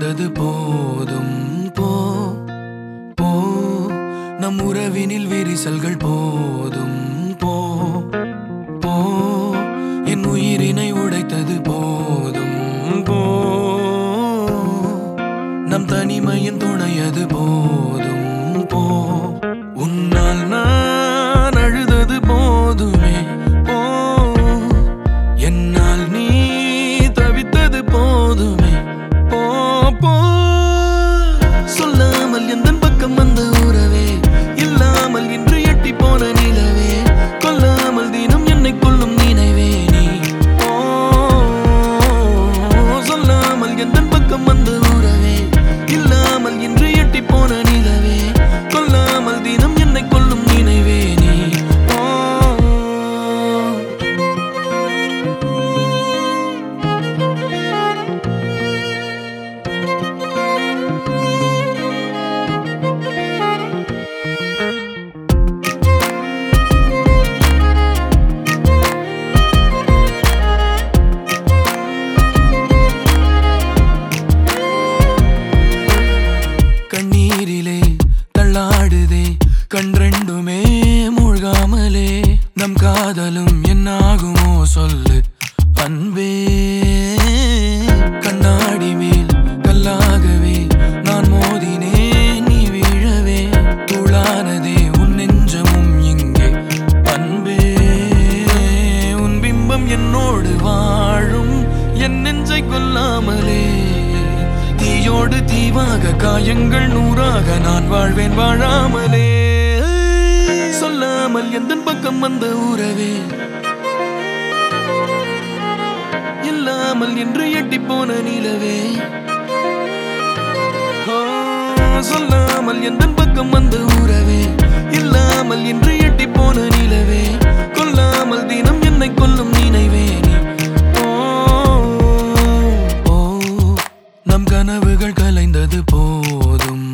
தொலைந்தது போதும் போ போ நம் உறவினில் விரிசல்கள் போதும் போ போ என் உயிரினை உடைத்தது போதும் போ நம் தனிமையின் துணையது போதும் போ உன்னால் நான் அழுதது போதுமே போ என்னால் நீ தவித்தது போதுமே போ போ சொல்லாமல் எந்த பக்கம் வந்த உறவே இல்லாமல் இன்று எட்டி போன நிலவே கொல்லாமல் தினம் என்னை கொல்லும் நினைவே நீ போ சொல்லாமல் எந்த பக்கம் வந்த உறவே இல்லாமல் இன்று எட்டி போன நிலவே கொல்லாமல் தினம் என்னை கொல்லும் நினைவே நீ போ கண்ணீரிலே தள்ளாடுதே கண் ரெண்டுமே மூழ்காமலே நம் காதலும் என்னாகுமோ சொல்லு அன்பே கண்ணாடி மேல் கல்லாகவே நான் மோதினே நீ வீழவே தூளானதே உன் நெஞ்சமும் இங்கே அன்பே உன் பிம்பம் என்னோடு வாழும் என் நெஞ்சை கொல்லாமலே தீயோடு தீவாக காயங்கள் நூறாக நான் வாழ்வேன் வாழாமலே சொல்லாமல் எந்த பக்கம் வந்த உறவே இல்லாமல் என்று எட்டி போன நிலவே ஓ, சொல்லாமல் எந்த பக்கம் வந்த உறவே இல்லாமல் என்று எட்டி போன நிலவே கொல்லாமல் தினம் என்னை கொல்லும் நினைவே நீ ஓ, ஓ, நம் கனவுகள் கலைந்தது போதும்